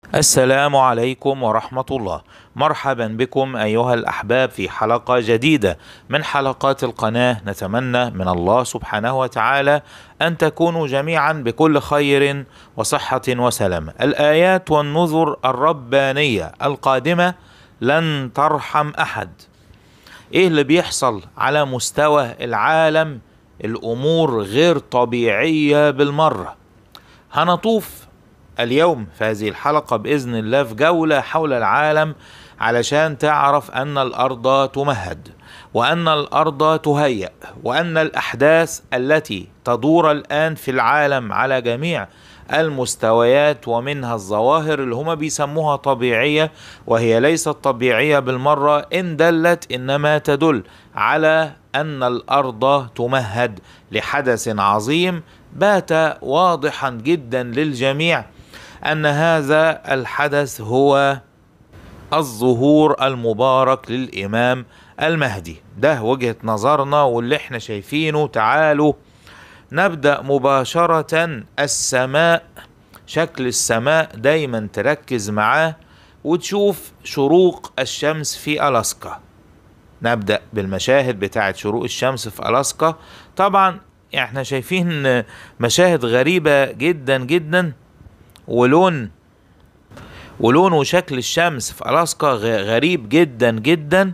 السلام عليكم ورحمة الله مرحبا بكم أيها الأحباب في حلقة جديدة من حلقات القناة نتمنى من الله سبحانه وتعالى أن تكونوا جميعا بكل خير وصحة وسلام الآيات والنذر الربانية القادمة لن ترحم أحد إيه اللي بيحصل على مستوى العالم الأمور غير طبيعية بالمرة هنطوف اليوم في هذه الحلقة بإذن الله في جولة حول العالم علشان تعرف أن الأرض تمهد وأن الأرض تهيأ وأن الأحداث التي تدور الآن في العالم على جميع المستويات ومنها الظواهر اللي هما بيسموها طبيعية وهي ليست طبيعية بالمرة إن دلت إنما تدل على أن الأرض تمهد لحدث عظيم بات واضحا جدا للجميع أن هذا الحدث هو الظهور المبارك للإمام المهدي ده وجهة نظرنا واللي احنا شايفينه تعالوا نبدأ مباشرة السماء شكل السماء دايما تركز معاه وتشوف شروق الشمس في ألاسكا نبدأ بالمشاهد بتاعة شروق الشمس في ألاسكا طبعا احنا شايفين مشاهد غريبة جدا جدا ولون ولون وشكل الشمس في ألاسكا غريب جدا جدا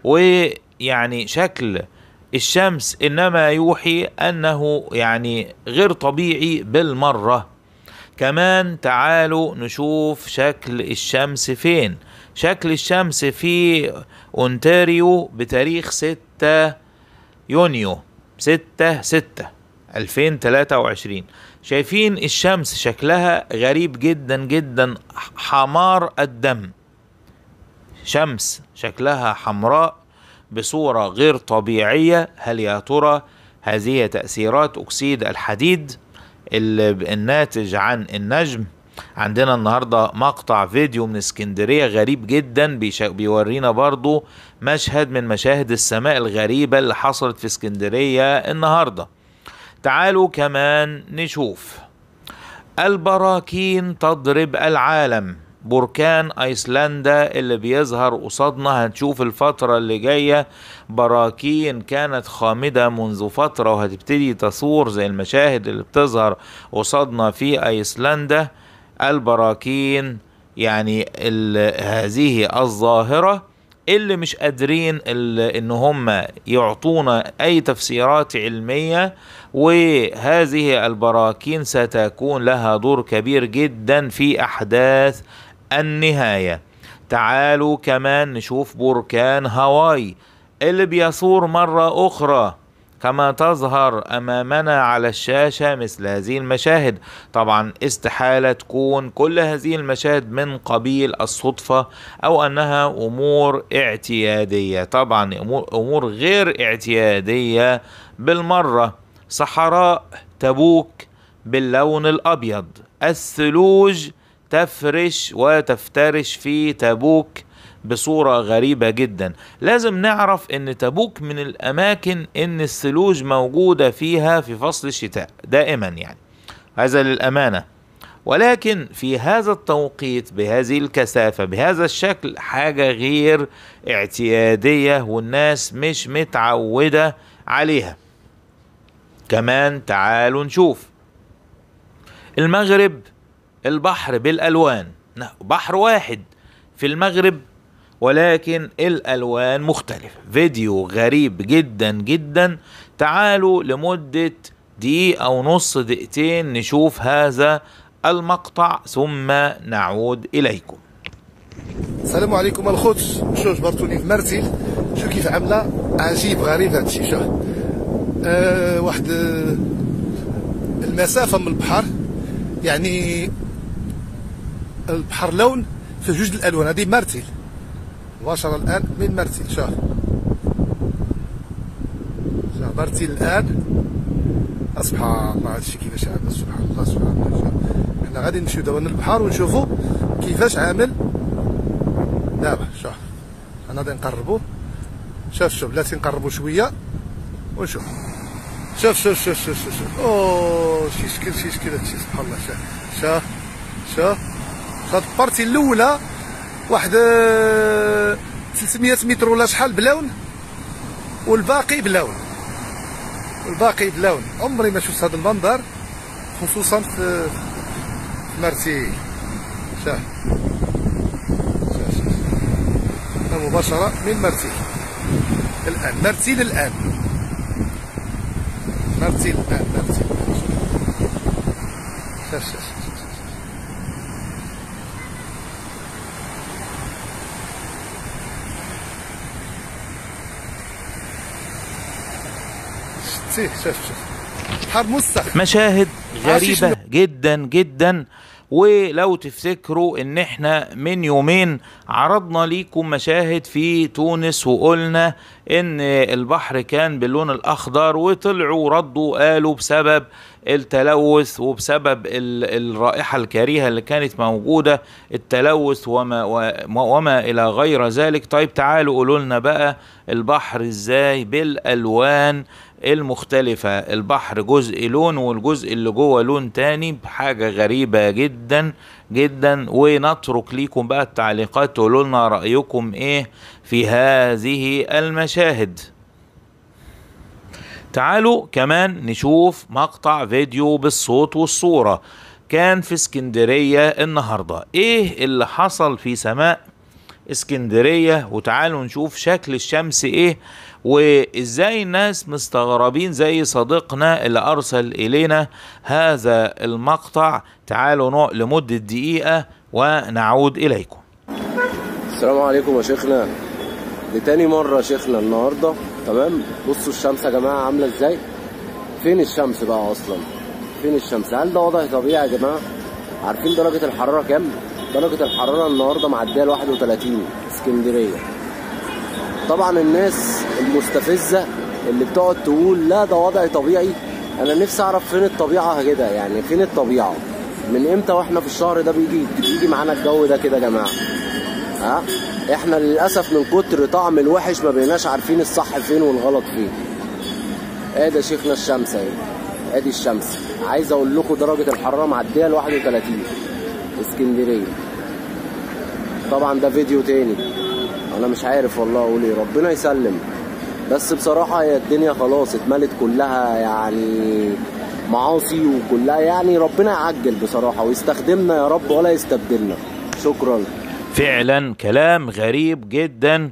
ويعني شكل الشمس إنما يوحي أنه يعني غير طبيعي بالمرة كمان تعالوا نشوف شكل الشمس فين شكل الشمس في أونتاريو بتاريخ 6 يونيو 6 6 2023 شايفين الشمس شكلها غريب جدا جدا حمار الدم شمس شكلها حمراء بصورة غير طبيعية هل يا ترى هذه تأثيرات أكسيد الحديد الناتج عن النجم عندنا النهاردة مقطع فيديو من اسكندرية غريب جدا بيورينا برضو مشهد من مشاهد السماء الغريبة اللي حصلت في اسكندرية النهارده تعالوا كمان نشوف البراكين تضرب العالم بركان ايسلندا اللي بيظهر قصادنا هنشوف الفترة اللي جاية براكين كانت خامدة منذ فترة وهتبتدي تصور زي المشاهد اللي بتظهر قصادنا في ايسلندا البراكين يعني هذه الظاهرة اللي مش قادرين ان هم يعطونا اي تفسيرات علمية وهذه البراكين ستكون لها دور كبير جدا في احداث النهاية تعالوا كمان نشوف بركان هاواي اللي بيثور مرة اخرى كما تظهر امامنا على الشاشه مثل هذه المشاهد طبعا استحاله تكون كل هذه المشاهد من قبيل الصدفه او انها امور اعتياديه طبعا امور غير اعتياديه بالمره صحراء تبوك باللون الابيض الثلوج تفرش وتفترش في تبوك بصورة غريبة جدا لازم نعرف ان تبوك من الاماكن ان الثلوج موجودة فيها في فصل الشتاء دائما يعني هذا للامانة ولكن في هذا التوقيت بهذه الكثافة بهذا الشكل حاجة غير اعتيادية والناس مش متعودة عليها كمان تعالوا نشوف المغرب البحر بالالوان بحر واحد في المغرب ولكن الالوان مختلفة فيديو غريب جدا جدا تعالوا لمدة دقيقة او نص دقيقتين نشوف هذا المقطع ثم نعود اليكم السلام عليكم الخوت شو جبرتوني في مرسيل شو كيف عاملة عجيب غريب هذا الشيء شوف أه واحد المسافة من البحر يعني البحر لون في جوج الالوان هذه مرتل مباشرة الآن من مرتل شوف شوف مرتل الآن سبحان الله هادشي كيفاش عامل سبحان الله سبحان الله حنا غادي نمشيو دابا للبحر ونشوفوا كيفاش عامل دابا شوف انا غادي نقربو شوف شوف بلاتي نقربو شويه ونشوف شوف شوف شوف شوف شوف, شوف. اوه شي شكل شي شكل هادشي سبحان الله شوف شوف شوف هاد البارتي الاولى واحد آه، 300 متر ولا شحال بلون والباقي بلون والباقي بلون عمري ما شفت هذا المنظر خصوصا في في مرسي شاه شاه شاه أنا مباشرة من مرسي الآن مرسيل الآن مرسيل الآن مرسيل شاف شاف شاف شتيه شاف شاف بحر مستخ مشاهد عاشش غريبة جدا جدا ولو تفتكروا ان احنا من يومين عرضنا ليكم مشاهد في تونس وقلنا ان البحر كان باللون الاخضر وطلعوا ردوا قالوا بسبب التلوث وبسبب ال- الرائحة الكريهة اللي كانت موجودة التلوث وما, وما, وما إلى غير ذلك طيب تعالوا قولوا لنا بقى البحر ازاي بالألوان المختلفة البحر جزء لون والجزء اللي جوه لون تاني بحاجة غريبة جدا جدا ونترك ليكم بقى التعليقات تقولوا لنا رأيكم ايه في هذه المشاهد تعالوا كمان نشوف مقطع فيديو بالصوت والصورة كان في اسكندرية النهاردة ايه اللي حصل في سماء اسكندرية وتعالوا نشوف شكل الشمس ايه وازاي الناس مستغربين زي صديقنا اللي ارسل الينا هذا المقطع تعالوا نوع لمدة دقيقة ونعود اليكم السلام عليكم يا شيخنا دي تاني مرة يا شيخنا النهاردة تمام بصوا الشمس يا جماعة عاملة ازاي فين الشمس بقى اصلا فين الشمس هل ده وضع طبيعي يا جماعة عارفين درجة الحرارة كام درجة الحرارة النهاردة معدية ل 31 اسكندرية طبعا الناس المستفزة اللي بتقعد تقول لا ده وضع طبيعي انا نفسي اعرف فين الطبيعة كده يعني فين الطبيعة من امتى واحنا في الشهر ده بيجي بيجي معانا الجو ده كده يا جماعة ها احنا للاسف من كتر طعم الوحش ما بقيناش عارفين الصح فين والغلط فين ادي شيخنا الشمس اهي ادي الشمس عايز اقول لكم درجه الحراره معديه ل 31 اسكندريه طبعا ده فيديو تاني انا مش عارف والله اقول ايه ربنا يسلم بس بصراحه هي الدنيا خلاص اتملت كلها يعني معاصي وكلها يعني ربنا يعجل بصراحه ويستخدمنا يا رب ولا يستبدلنا شكرا فعلا كلام غريب جدا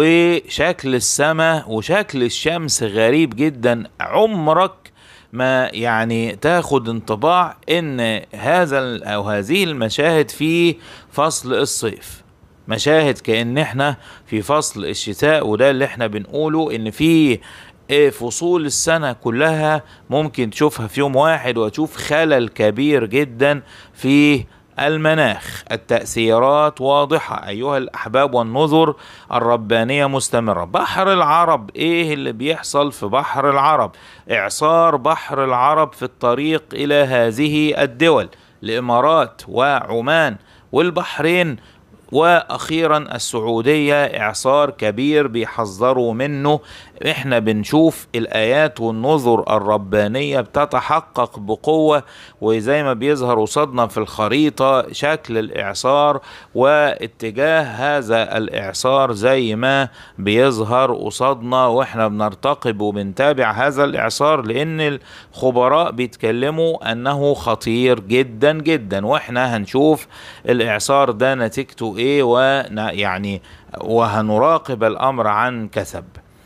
وشكل السماء وشكل الشمس غريب جدا عمرك ما يعني تاخد انطباع ان هذا ال- او هذه المشاهد في فصل الصيف مشاهد كأن احنا في فصل الشتاء وده اللي احنا بنقوله ان في إيه فصول السنة كلها ممكن تشوفها في يوم واحد وتشوف خلل كبير جدا في المناخ التأثيرات واضحة أيها الأحباب والنذر الربانية مستمرة بحر العرب إيه اللي بيحصل في بحر العرب إعصار بحر العرب في الطريق إلى هذه الدول الإمارات وعمان والبحرين واخيرا السعوديه اعصار كبير بيحذروا منه احنا بنشوف الايات والنذر الربانيه بتتحقق بقوه وزي ما بيظهر قصادنا في الخريطه شكل الاعصار واتجاه هذا الاعصار زي ما بيظهر قصادنا واحنا بنرتقب وبنتابع هذا الاعصار لان الخبراء بيتكلموا انه خطير جدا جدا واحنا هنشوف الاعصار ده نتيجته ايه ويعني وهنراقب الامر عن كثب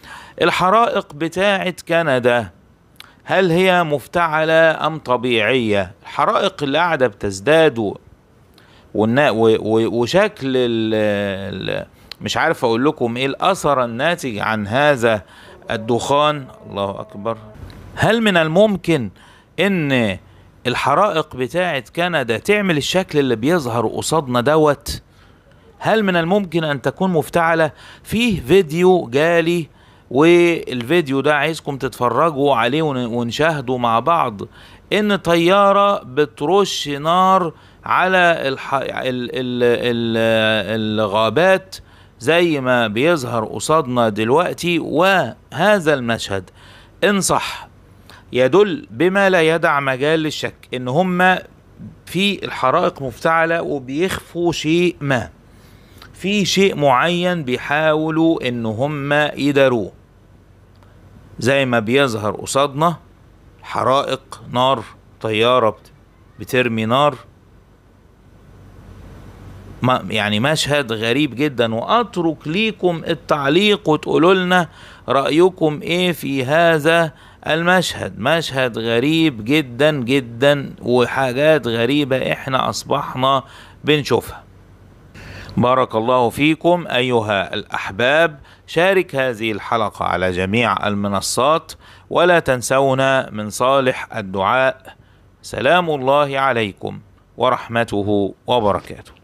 الحرائق بتاعت كندا هل هي مفتعلة أم طبيعية الحرائق اللي قاعدة بتزداد و... والنا... و... و... وشكل ال... ال... مش عارف أقول لكم إيه الأثر الناتج عن هذا الدخان الله أكبر هل من الممكن إن الحرائق بتاعت كندا تعمل الشكل اللي بيظهر قصادنا دوت هل من الممكن ان تكون مفتعله فيه فيديو جالي والفيديو ده عايزكم تتفرجوا عليه ون- ونشاهده مع بعض ان طياره بترش نار على الح... ال... ال... ال... الغابات زي ما بيظهر قصادنا دلوقتي وهذا المشهد ان صح يدل بما لا يدع مجال للشك ان هم في الحرائق مفتعلة وبيخفوا شيء ما في شيء معين بيحاولوا ان هم يداروه زي ما بيظهر قصادنا حرائق نار طيارة بت- بترمي نار ما يعني مشهد غريب جدا واترك ليكم التعليق وتقولوا لنا رايكم ايه في هذا المشهد مشهد غريب جدا جدا وحاجات غريبه احنا اصبحنا بنشوفها بارك الله فيكم ايها الاحباب شارك هذه الحلقه على جميع المنصات ولا تنسونا من صالح الدعاء سلام الله عليكم ورحمته وبركاته